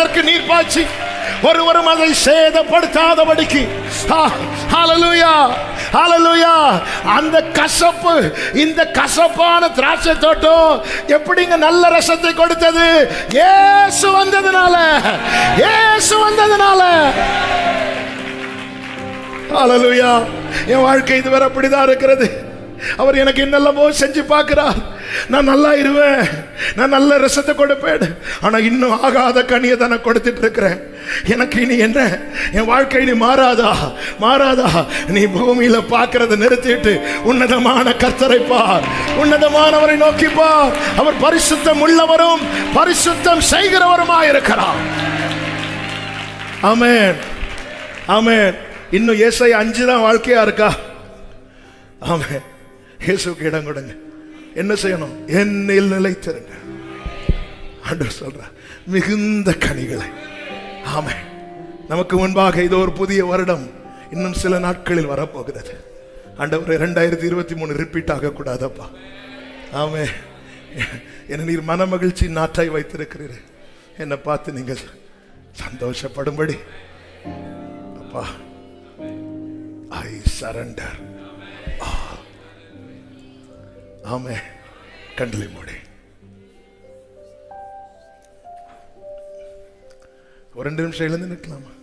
அதற்கு நீர் பாய்ச்சி ஒருவரும் அதை சேதப்படுத்தாதபடிக்கு ஆ, ஹalleluya ஹalleluya அந்த கசப்பு இந்த கசப்பான திராட்சை தோட்டம் எப்படிங்க நல்ல ரசத்தை கொடுத்தது இயேசு வந்ததுனால இயேசு வந்ததுனால ஹalleluya என் வாழ்க்கை இதுவரை அப்படிதான் இருக்கிறது அவர் எனக்கு என்னெல்லாமோ செஞ்சு பார்க்கிறார் நான் நல்லா இருவேன் நான் நல்ல ரசத்தை கொடுப்பேன் ஆனா இன்னும் ஆகாத கனியை தானே கொடுத்துட்டு இருக்கிறேன் எனக்கு இனி என்ன என் வாழ்க்கை இனி மாறாதா மாறாதா நீ பூமியில பார்க்கறத நிறுத்திட்டு உன்னதமான கர்த்தரை பார் உன்னதமானவரை நோக்கி பார் அவர் பரிசுத்தம் உள்ளவரும் பரிசுத்தம் செய்கிறவருமாய் இருக்கிறார் ஆமென் ஆமென் இன்னும் ஏசை அஞ்சு தான் வாழ்க்கையா இருக்கா ஆமென் இயேசுக்கு இடம் கொடுங்க என்ன செய்யணும் என்னில் நிலைத்திருங்க ஆண்டவர் சொல்ற மிகுந்த கனிகளை ஆமென் நமக்கு முன்பாக இது ஒரு புதிய வருடம் இன்னும் சில நாட்களில் வரப்போகிறது ஆண்டவர் இரண்டாயிரத்தி இருபத்தி மூணு ரிப்பீட் ஆகக்கூடாதப்பா ஆமே என நீர் மன மகிழ்ச்சி நாட்டாய் வைத்திருக்கிறீர் என்னை பார்த்து நீங்கள் சந்தோஷப்படும்படி அப்பா ஐ சரண்டர் ஆமே கண்களை மூடி ஒரு ரெண்டு நிமிஷம் எழுந்து நிற்கலாமா